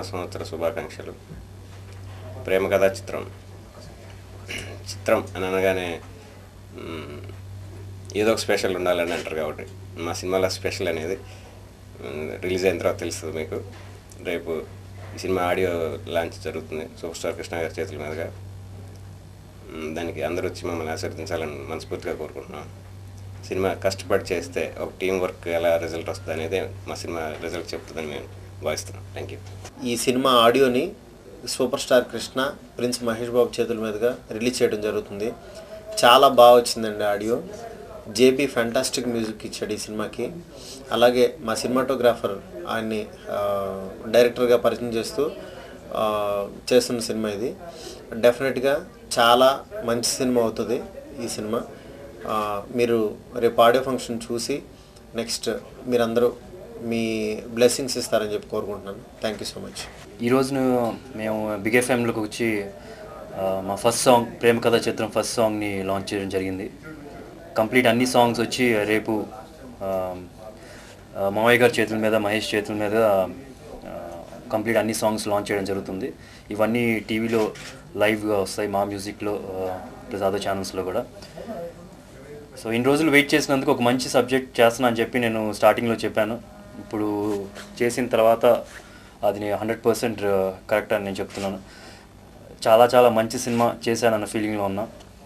సంవత్సర శుభాకాంక్షలు ప్రేమ కథా చిత్రం చిత్రం అని అనగానే మ్, ఏదో ఒక స్పెషల్ ఉండాలని అంటారు కాబట్టి మా సినిమాలో స్పెషల్ అనేది మ్, రిలీజ్ అయిన తర్వాత తెలుస్తుంది మీకు రేపు ఈ సినిమా ఆడియో లాంచ్ జరుగుతుంది సూపర్ స్టార్ కృష్ణ గారి చేతుల మీదుగా మ్, దానికి అందరూ వచ్చి మమ్మల్ని ఆశీర్వదించాలని మనస్ఫూర్తిగా కోరుకుంటున్నాం సినిమా కష్టపడి చేస్తే ఒక టీం వర్క్ ఎలా రిజల్ట్ వస్తుంది అనేది మా సినిమా రిజల్ట్ చెప్తుందని మేము భావిస్తున్నాం థ్యాంక్ యూ ఈ సినిమా ఆడియోని super star Krishna prince Mahesh Babu చేతుల మీదుగా రిలీజ్ చేయడం జరుగుతుంది చాలా బాగా వచ్చిందండి ఆడియో జేపీ ఫ్యాంటాస్టిక్ మ్యూజిక్ ఇచ్చాడు ఈ సినిమాకి అలాగే మా సినిమాటోగ్రాఫర్ ఆయన్ని ఆ, డైరెక్టర్గా పరిచయం చేస్తూ ఆ, చేస్తున్న సినిమా ఇది డెఫినెట్గా చాలా మంచి సినిమా అవుతుంది ఈ సినిమా ఆ, మీరు రేపు ఆడియో ఫంక్షన్ చూసి నెక్స్ట్ మీరందరూ మీ బ్లెస్సింగ్స్ ఇస్తారని చెప్పి కోరుకుంటున్నాను థ్యాంక్ యూ సో మచ్ ఈరోజు మేము బిగ్ ఎఫ్ఎంలోకి వచ్చి ఆ, మా ఫస్ట్ సాంగ్ ప్రేమ కథ చిత్రం ఫస్ట్ సాంగ్ని లాంచ్ చేయడం జరిగింది కంప్లీట్ అన్ని సాంగ్స్ వచ్చి రేపు ఆ, ఆ, మావయ్య గారి చేతుల మీద మహేష్ చేతుల మీద ఆ, కంప్లీట్ అన్ని సాంగ్స్ లాంచ్ చేయడం జరుగుతుంది ఇవన్నీ టీవీలో లైవ్గా వస్తాయి మా మ్యూజిక్లో ప్లస్ అదర్ ఛానల్స్లో కూడా సో ఇన్ని రోజులు వెయిట్ చేసినందుకు ఒక మంచి సబ్జెక్ట్ చేస్తున్నా అని చెప్పి నేను స్టార్టింగ్లో చెప్పాను ఇప్పుడు చేసిన తర్వాత అది నేను హండ్రెడ్ పర్సెంట్ కరెక్ట్ అని నేను చెప్తున్నాను చాలా చాలా మంచి సినిమా చేశానన్న ఫీలింగ్లో ఉన్నా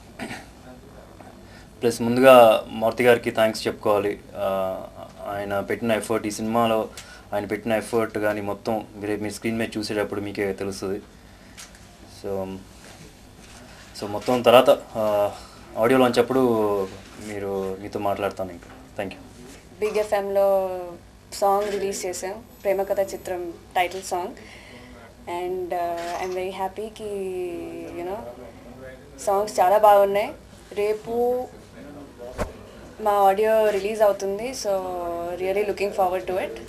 ప్లస్ ముందుగా మూర్తి గారికి థ్యాంక్స్ చెప్పుకోవాలి ఆ, ఆయన పెట్టిన ఎఫర్ట్ ఈ సినిమాలో ఆయన పెట్టిన ఎఫర్ట్ కానీ మొత్తం మీరు మీ స్క్రీన్ మీద చూసేటప్పుడు మీకే తెలుస్తుంది సో సో మొత్తం తర్వాత ఆడియో లాంచ్ అప్పుడు మీరు మీతో మాట్లాడతాను ఇంకా థ్యాంక్ యూ బిగ్ ఎఫ్ఎంలో సాంగ్ రిలీజ్ చేసాం ప్రేమ కథ చిత్రం title song and I'm very హ్యాపీకి యూనో సాంగ్స్ చాలా బాగున్నాయి రేపు మా ఆడియో రిలీజ్ అవుతుంది so really looking forward to it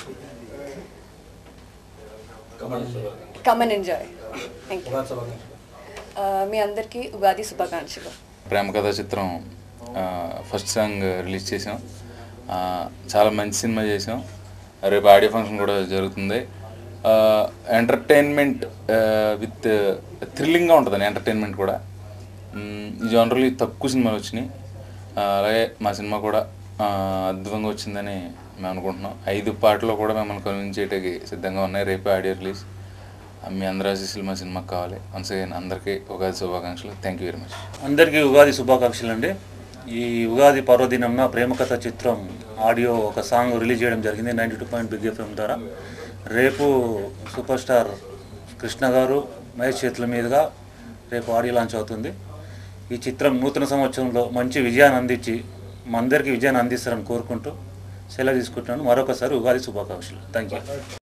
come and enjoy thank you మీ అందరికీ ఉగాది శుభాకాంక్షలు ప్రేమ కథా చిత్రం ఆ, ఫస్ట్ సాంగ్ రిలీజ్ చేసాం ఆ, చాలా మంచి సినిమా చేసాం రేపు ఆడియో ఫంక్షన్ కూడా జరుగుతుంది ఆ, ఎంటర్టైన్మెంట్ ఆ, విత్ థ్రిల్లింగ్గా ఉంటుందండి ఎంటర్టైన్మెంట్ కూడా మ్, ఈ జనరల్లీ తక్కువ సినిమాలు వచ్చినాయి ఆ, అలాగే మా సినిమా కూడా ఆ, అద్భుతంగా వచ్చిందని మేము అనుకుంటున్నాం ఐదు పాటలు కూడా మిమ్మల్ని కన్విన్స్ చేయడానికి సిద్ధంగా ఉన్నాయి రేపు ఆడియో రిలీజ్ మీ అందరి ఆశీస్సులు మా సినిమాకి కావాలి వన్స్ అగైన్ అందరికీ ఉగాది శుభాకాంక్షలు థ్యాంక్ యూ వెరీ మచ్ అందరికీ ఉగాది శుభాకాంక్షలు అండి ఈ ఉగాది పర్వదినంన ప్రేమ కథ చిత్రం ఆడియో ఒక సాంగ్ రిలీజ్ చేయడం జరిగింది ninety two point big FM ద్వారా రేపు సూపర్ స్టార్ కృష్ణ గారు మహేష్ చేతుల మీదుగా రేపు ఆడియో లాంచ్ అవుతుంది ఈ చిత్రం నూతన సంవత్సరంలో మంచి విజయాన్ని అందించి మా అందరికీ విజయాన్ని అందిస్తారని కోరుకుంటూ సెలవు తీసుకుంటున్నాను మరొకసారి ఉగాది శుభాకాంక్షలు థ్యాంక్ యూ